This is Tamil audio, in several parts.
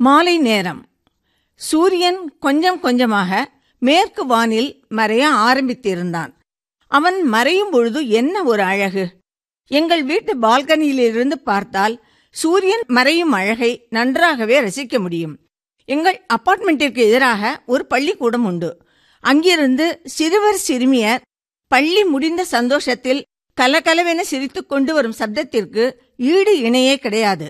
மாலை நேரம் சூரியன் கொஞ்சம் கொஞ்சமாக மேற்கு வானில் மறைய ஆரம்பித்திருந்தான் அவன் மறையும் பொழுது என்ன ஒரு அழகு எங்கள் வீட்டு பால்கனியிலிருந்து பார்த்தால் சூரியன் மறையும் அழகை நன்றாகவே ரசிக்க முடியும் எங்கள் அபார்ட்மெண்டிற்கு எதிராக ஒரு பள்ளிக்கூடம் உண்டு அங்கிருந்து சிறுவர் சிறுமியர் பள்ளி முடிந்த சந்தோஷத்தில் கலகலவென சிரித்துக் கொண்டு வரும் சப்தத்திற்கு ஈடு இணையே கிடையாது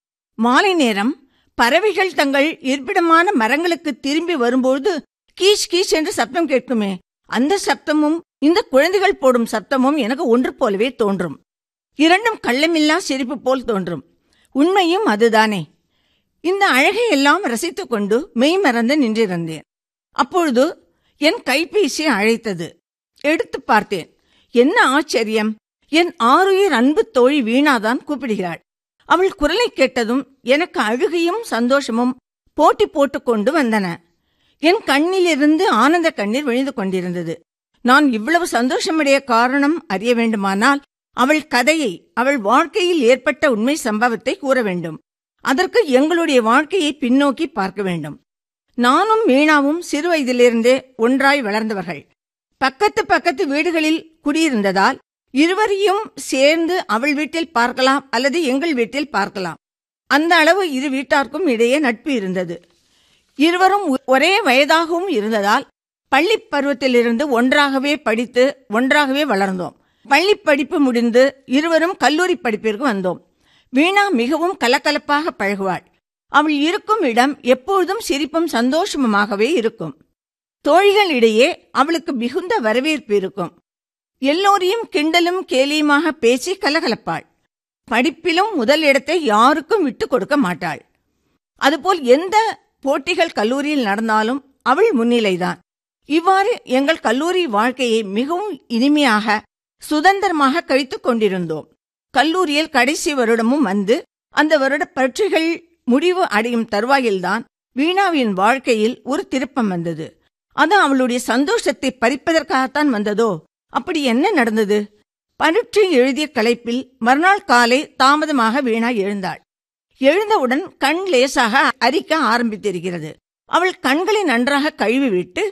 மாலை நேரம் பறவைகள் தங்கள் இருப்பிடமான மரங்களுக்கு திரும்பி வரும்போது கீச் கீச் என்று சப்தம் கேட்குமே அந்த சப்தமும் இந்த குழந்தைகள் போடும் சப்தமும் எனக்கு ஒன்று போலவே தோன்றும் இரண்டும் கள்ளமில்லா சிரிப்பு போல் தோன்றும் உண்மையும் அதுதானே இந்த அழகை எல்லாம் ரசித்துக் கொண்டு மெய்மறந்து நின்றிருந்தேன் அப்பொழுது என் கைபேசி அழைத்தது எடுத்து பார்த்தேன் என்ன ஆச்சரியம் என் ஆறுயிர் அன்பு தோழி வீணாதான் கூப்பிடுகிறாள் அவள் குரலை கேட்டதும் எனக்கு அழுகையும் சந்தோஷமும் போட்டி போட்டுக்கொண்டு வந்தன என் கண்ணிலிருந்து ஆனந்த கண்ணீர் விழுந்து கொண்டிருந்தது நான் இவ்வளவு சந்தோஷமடைய காரணம் அறிய வேண்டுமானால் அவள் கதையை அவள் வாழ்க்கையில் ஏற்பட்ட உண்மை சம்பவத்தை கூற வேண்டும் அதற்கு எங்களுடைய வாழ்க்கையை பின்னோக்கி பார்க்க வேண்டும் நானும் மீனாவும் சிறு வயதிலிருந்தே ஒன்றாய் வளர்ந்தவர்கள் பக்கத்து பக்கத்து வீடுகளில் குடியிருந்ததால் இருவரையும் சேர்ந்து அவள் வீட்டில் பார்க்கலாம் அல்லது எங்கள் வீட்டில் பார்க்கலாம் அந்த அளவு இரு வீட்டார்க்கும் இடையே நட்பு இருந்தது இருவரும் ஒரே வயதாகவும் இருந்ததால் பள்ளி பருவத்திலிருந்து ஒன்றாகவே படித்து ஒன்றாகவே வளர்ந்தோம் பள்ளி படிப்பு முடிந்து இருவரும் கல்லூரி படிப்பிற்கு வந்தோம் வீணா மிகவும் கலகலப்பாக பழகுவாள் அவள் இருக்கும் இடம் எப்பொழுதும் சிரிப்பும் சந்தோஷமுமாகவே இருக்கும் தோழிகளிடையே அவளுக்கு மிகுந்த வரவேற்பு இருக்கும் எல்லோரையும் கிண்டலும் கேலியுமாக பேசி கலகலப்பாள் படிப்பிலும் முதல் இடத்தை யாருக்கும் விட்டு கொடுக்க மாட்டாள் அதுபோல் எந்த போட்டிகள் கல்லூரியில் நடந்தாலும் அவள் முன்னிலைதான் இவ்வாறு எங்கள் கல்லூரி வாழ்க்கையை மிகவும் இனிமையாக சுதந்திரமாக கழித்துக் கொண்டிருந்தோம் கல்லூரியில் கடைசி வருடமும் வந்து அந்த வருட பரீட்சைகள் முடிவு அடையும் தருவாயில்தான் வீணாவின் வாழ்க்கையில் ஒரு திருப்பம் வந்தது அது அவளுடைய சந்தோஷத்தை பறிப்பதற்காகத்தான் வந்ததோ அப்படி என்ன நடந்தது பரீட்சை எழுதிய களைப்பில் மறுநாள் காலை தாமதமாக வீணா எழுந்தாள் எழுந்தவுடன் கண் லேசாக அரிக்க ஆரம்பித்திருக்கிறது அவள் கண்களை நன்றாக கழுவி விட்டு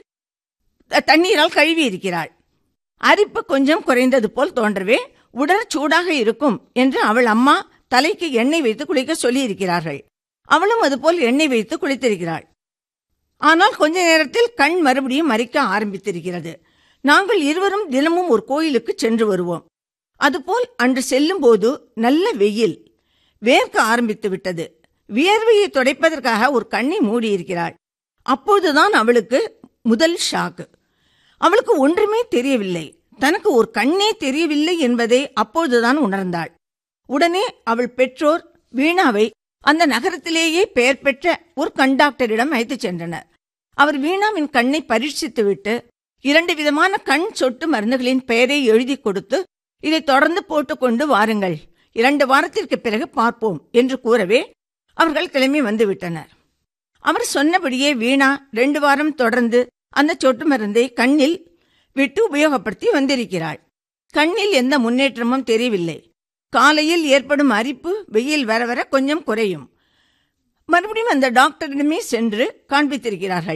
தண்ணீரால் கழுவி இருக்கிறாள் அரிப்பு கொஞ்சம் குறைந்தது போல் தோன்றவே உடல் சூடாக இருக்கும் என்று அவள் அம்மா தலைக்கு எண்ணெய் வைத்து குளிக்க சொல்லியிருக்கிறார்கள் அவளும் அதுபோல் எண்ணெய் வைத்து குளித்திருக்கிறாள் ஆனால் கொஞ்ச நேரத்தில் கண் மறுபடியும் மறிக்க ஆரம்பித்திருக்கிறது நாங்கள் இருவரும் தினமும் ஒரு கோயிலுக்கு சென்று வருவோம் அதுபோல் அன்று செல்லும் போது நல்ல வெயில் வேர்க்க ஆரம்பித்து விட்டது வியர்வையை துடைப்பதற்காக ஒரு கண்ணை மூடியிருக்கிறாள் அப்போதுதான் அவளுக்கு முதல் ஷாக்கு அவளுக்கு ஒன்றுமே தெரியவில்லை தனக்கு ஒரு கண்ணே தெரியவில்லை என்பதை அப்போதுதான் உணர்ந்தாள் உடனே அவள் பெற்றோர் வீணாவை அந்த நகரத்திலேயே பெயர் பெற்ற ஒரு கண்டாக்டரிடம் அழைத்துச் சென்றனர் அவர் வீணாவின் கண்ணை பரீட்சித்துவிட்டு இரண்டு விதமான கண் சொட்டு மருந்துகளின் பெயரை எழுதி கொடுத்து இதை தொடர்ந்து போட்டுக்கொண்டு வாருங்கள் இரண்டு வாரத்திற்கு பிறகு பார்ப்போம் என்று கூறவே அவர்கள் கிளம்பி வந்துவிட்டனர் அவர் சொன்னபடியே வீணா ரெண்டு வாரம் தொடர்ந்து அந்த சொட்டு மருந்தை கண்ணில் விட்டு உபயோகப்படுத்தி வந்திருக்கிறாள் கண்ணில் எந்த முன்னேற்றமும் தெரியவில்லை காலையில் ஏற்படும் அரிப்பு வெயில் வர வர கொஞ்சம் குறையும் மறுபடியும் அந்த டாக்டரிடமே சென்று காண்பித்திருக்கிறார்கள்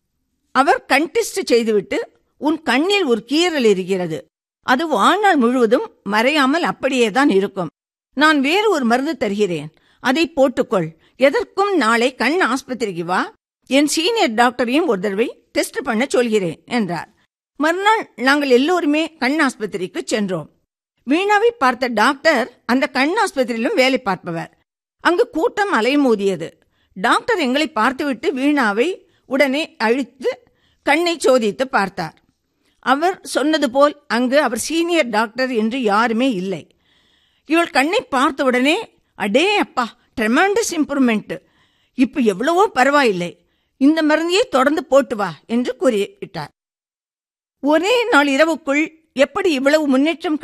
அவர் கண் டெஸ்ட் செய்துவிட்டு உன் கண்ணில் ஒரு கீறல் இருக்கிறது அது வாழ்நாள் முழுவதும் மறையாமல் அப்படியே தான் இருக்கும் நான் வேறு ஒரு மருந்து தருகிறேன் அதை போட்டுக்கொள் எதற்கும் நாளை கண் ஆஸ்பத்திரிக்கு வா என் சீனியர் டாக்டரையும் ஒரு தடவை டெஸ்ட் பண்ண சொல்கிறேன் என்றார் மறுநாள் நாங்கள் எல்லோருமே கண் ஆஸ்பத்திரிக்கு சென்றோம் வீணாவை பார்த்த டாக்டர் அந்த கண் ஆஸ்பத்திரியிலும் வேலை பார்ப்பவர் அங்கு கூட்டம் அலைமோதியது டாக்டர் எங்களை பார்த்துவிட்டு வீணாவை உடனே அழித்து கண்ணை சோதித்து பார்த்தார் அவர் சொன்னது போல் அங்கு அவர் சீனியர் டாக்டர் என்று யாருமே இல்லை இவள் கண்ணை பார்த்தவுடனே அடே அப்பா ட்ரெமாண்டஸ் இம்ப்ரூவ்மெண்ட் இப்ப எவ்வளவோ பரவாயில்லை இந்த மருந்தையே தொடர்ந்து போட்டு வா என்று கூறிவிட்டார் ஒரே நாள் இரவுக்குள் எப்படி இவ்வளவு முன்னேற்றம்